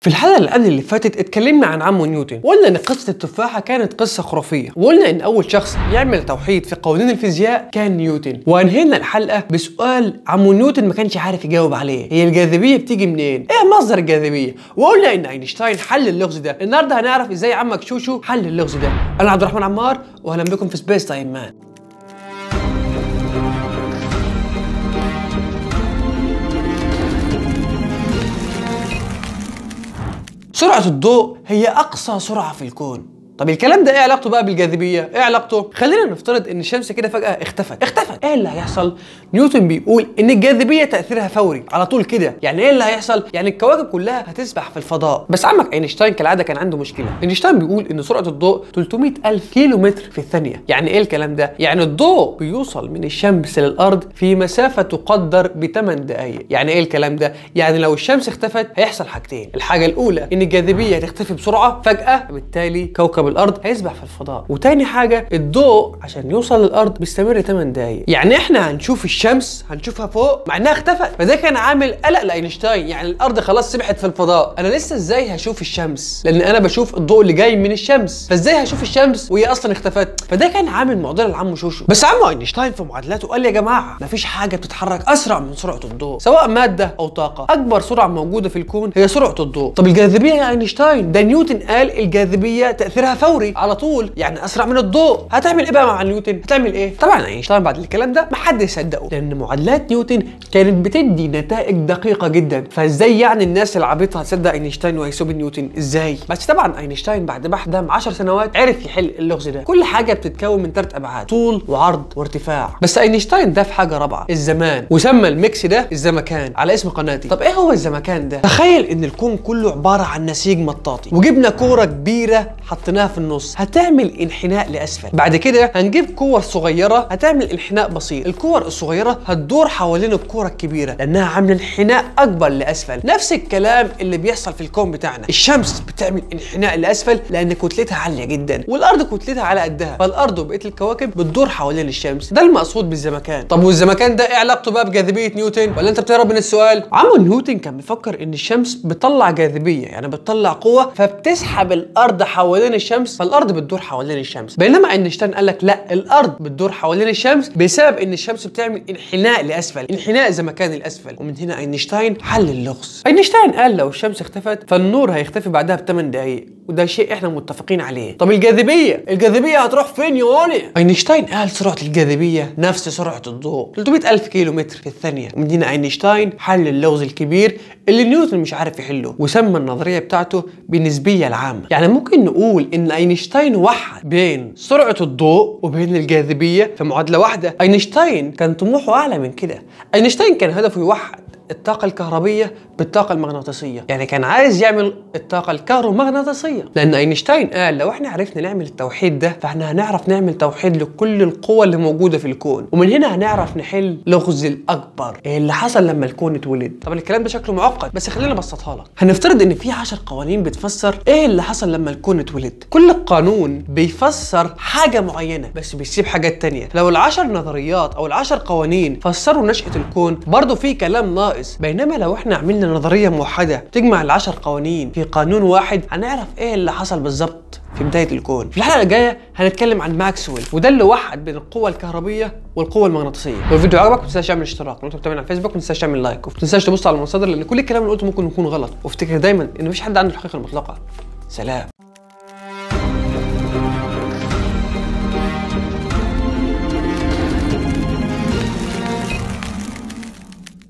في الحلقه اللي قبل اللي فاتت اتكلمنا عن عمو نيوتن وقلنا ان قصه التفاحه كانت قصه خرافيه وقلنا ان اول شخص يعمل توحيد في قوانين الفيزياء كان نيوتن وانهينا الحلقه بسؤال عمو نيوتن ما كانش عارف يجاوب عليه هي الجاذبيه بتيجي منين ايه مصدر الجاذبيه وقلنا ان اينشتاين حل اللغز ده النهارده هنعرف ازاي عمك شوشو حل اللغز ده انا عبد الرحمن عمار واهلا بكم في سبيس تايم مان سرعة الضوء هي أقصى سرعة في الكون طب الكلام ده ايه علاقته بقى بالجاذبيه؟ ايه علاقته؟ خلينا نفترض ان الشمس كده فجاه اختفت، اختفت، ايه اللي هيحصل؟ نيوتن بيقول ان الجاذبيه تاثيرها فوري على طول كده، يعني ايه اللي هيحصل؟ يعني الكواكب كلها هتسبح في الفضاء، بس عمك اينشتاين كالعاده كان عنده مشكله، اينشتاين بيقول ان سرعه الضوء 300 الف كيلو متر في الثانيه، يعني ايه الكلام ده؟ يعني الضوء بيوصل من الشمس للارض في مسافه تقدر ب 8 دقائق، يعني ايه الكلام ده؟ يعني لو الشمس اختفت هيحصل حاجتين، الحاجه الاولى ان الجاذبيه هتختفي بسرعه فجاه بالتالي كوكب الارض هيسبح في الفضاء وتاني حاجه الضوء عشان يوصل للارض بيستمر 8 دقايق يعني احنا هنشوف الشمس هنشوفها فوق مع انها اختفت فده كان عامل قلق لاينشتاين يعني الارض خلاص سبحت في الفضاء انا لسه ازاي هشوف الشمس لان انا بشوف الضوء اللي جاي من الشمس فازاي هشوف الشمس وهي اصلا اختفت فده كان عامل معضله لعمه شوشو بس عمو اينشتاين في معادلاته قال يا جماعه مفيش حاجه بتتحرك اسرع من سرعه الضوء سواء ماده او طاقه اكبر سرعه موجوده في الكون هي سرعه الضوء طب الجاذبيه يا اينشتاين ده نيوتن قال الجاذبيه تاثيرها فوري على طول يعني اسرع من الضوء هتعمل ايه بقى مع نيوتن هتعمل ايه طبعا اينشتاين بعد الكلام ده ما حد يصدقه لان معادلات نيوتن كانت بتدي نتائج دقيقه جدا فازاي يعني الناس العبيطه هتصدق اينشتاين وهيسيب نيوتن ازاي بس طبعا اينشتاين بعد بحث ده 10 سنوات عرف يحل اللغز ده كل حاجه بتتكون من ثلاث ابعاد طول وعرض وارتفاع بس اينشتاين ده في حاجه رابعه الزمان وسمى الميكس ده الزمكان على اسم قناتي طب ايه هو الزمكان ده تخيل ان الكون كله عباره عن نسيج مطاطي وجبنا كوره كبيره حطيناها في النص هتعمل انحناء لاسفل بعد كده هنجيب كور صغيره هتعمل انحناء بسيط الكور الصغيره هتدور حوالين الكوره الكبيره لانها عامله انحناء اكبر لاسفل نفس الكلام اللي بيحصل في الكون بتاعنا الشمس بتعمل انحناء لاسفل لان كتلتها عاليه جدا والارض كتلتها على قدها فالارض وبقيه الكواكب بتدور حوالين الشمس ده المقصود بالزمكان طب والزمكان ده ايه علاقته بقى بجاذبيه نيوتن ولا انت بتهرب من السؤال عمو نيوتن كان بيفكر ان الشمس بتطلع جاذبيه يعني بتطلع قوه فبتسحب الارض حوالين الشمس فالارض بتدور حوالين الشمس بينما اينشتاين قال لك لا الارض بتدور حوالين الشمس بسبب ان الشمس بتعمل انحناء لاسفل انحناء زمكان الاسفل ومن هنا اينشتاين حل اللغز اينشتاين قال لو الشمس اختفت فالنور هيختفي بعدها بثمان دقائق وده شيء احنا متفقين عليه طب الجاذبيه الجاذبيه هتروح فين يا ولي اينشتاين قال سرعه الجاذبيه نفس سرعه الضوء 300 الف كيلو متر في الثانيه ومن هنا اينشتاين حل اللغز الكبير اللي نيوتن مش عارف يحله وسمى النظريه بتاعته بالنسبيه العامه يعني ممكن نقول ان اينشتاين وحد بين سرعه الضوء وبين الجاذبيه في معادله واحده اينشتاين كان طموحه اعلى من كده اينشتاين كان هدفه يوحد الطاقة الكهربية بالطاقة المغناطيسية يعني كان عايز يعمل الطاقة الكهرومغناطيسية لأن أينشتاين قال لو احنا عرفنا نعمل التوحيد ده فاحنا هنعرف نعمل توحيد لكل القوى اللي موجودة في الكون ومن هنا هنعرف نحل لغز الأكبر إيه اللي حصل لما الكون اتولد طبعا الكلام ده شكله معقد بس خلينا ابسطها لك هنفترض ان في 10 قوانين بتفسر ايه اللي حصل لما الكون اتولد كل قانون بيفسر حاجة معينة بس بيسيب حاجات تانية لو العشر نظريات او العشر قوانين فسروا نشأة الكون برضه في كلام ناقص ناقص بينما لو احنا عملنا نظريه موحده تجمع العشر قوانين في قانون واحد هنعرف ايه اللي حصل بالظبط في بدايه الكون في الحلقه الجايه هنتكلم عن ماكسويل وده اللي وحد بين القوه الكهربيه والقوه المغناطيسيه لو الفيديو عجبك ما تنساش تعمل اشتراك لو انت بتابعنا على الفيسبوك ما تنساش تعمل لايك وما تنساش تبص على المصادر لان كل الكلام اللي قلته ممكن يكون غلط وافتكر دايما ان مفيش حد عنده الحقيقه المطلقه سلام